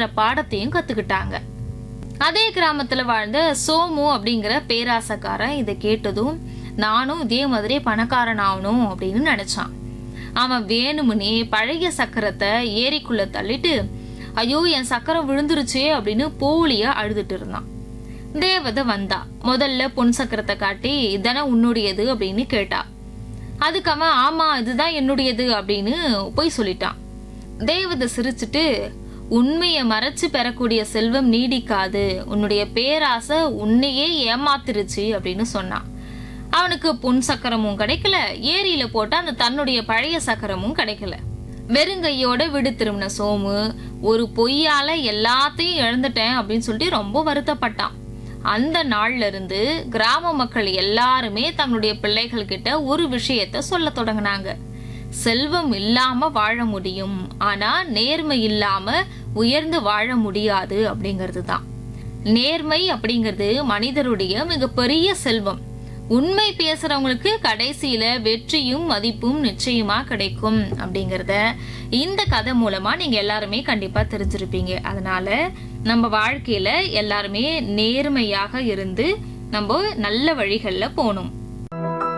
அப்படிங்கிற பாடத்தையும் கத்துக்கிட்டாங்க அதே கிராமத்துல வாழ்ந்த சோமு அப்படிங்கிற பேராசக்காரன் இதை கேட்டதும் நானும் இதே மாதிரி பணக்காரன் ஆகணும் அப்படின்னு நினைச்சான் அவன் வேணுமுனே பழைய சக்கரத்தை ஏரிக்குள்ள தள்ளிட்டு ஐயோ என் சக்கரம் விழுந்துருச்சே அப்படின்னு போலியா அழுதுட்டு இருந்தான் தேவதை வந்தா முதல்ல பொன் சக்கரத்தை காட்டி இதானே உன்னுடையது அப்படின்னு கேட்டா அதுக்கு அவன் ஆமா இதுதான் என்னுடையது அப்படின்னு போய் சொல்லிட்டான் தேவதை சிரிச்சுட்டு உண்மையை மறைச்சு பெறக்கூடிய செல்வம் நீடிக்காது உன்னுடைய பேராசை உன்னையே ஏமாத்திருச்சு அப்படின்னு சொன்னான் அவனுக்கு பொன் சக்கரமும் கிடைக்கல ஏரியில போட்ட அந்த தன்னுடைய பழைய சக்கரமும் கிடைக்கல வெறுங்கையோட விடு திரும்பின சோமு ஒரு பொய்யால எல்லாத்தையும் இழந்துட்டேன் அப்படின்னு சொல்லிட்டு ரொம்ப வருத்தப்பட்டான் அந்த நாள்ல இருந்து கிராம மக்கள் எல்லாருமே தங்களுடைய பிள்ளைகள் கிட்ட ஒரு விஷயத்த சொல்ல தொடங்கினாங்க செல்வம் இல்லாம வாழ முடியும் ஆனா நேர்மை இல்லாம உயர்ந்து வாழ முடியாது அப்படிங்கிறது தான் நேர்மை அப்படிங்கிறது மனிதருடைய மிகப்பெரிய செல்வம் உண்மை பேசுறவங்களுக்கு கடைசியில வெற்றியும் மதிப்பும் நிச்சயமா கிடைக்கும் அப்படிங்கறத இந்த கதை மூலமா நீங்க எல்லாருமே கண்டிப்பா தெரிஞ்சிருப்பீங்க அதனால நம்ம வாழ்க்கையில எல்லாருமே நேர்மையாக இருந்து நம்ம நல்ல வழிகள்ல போகணும்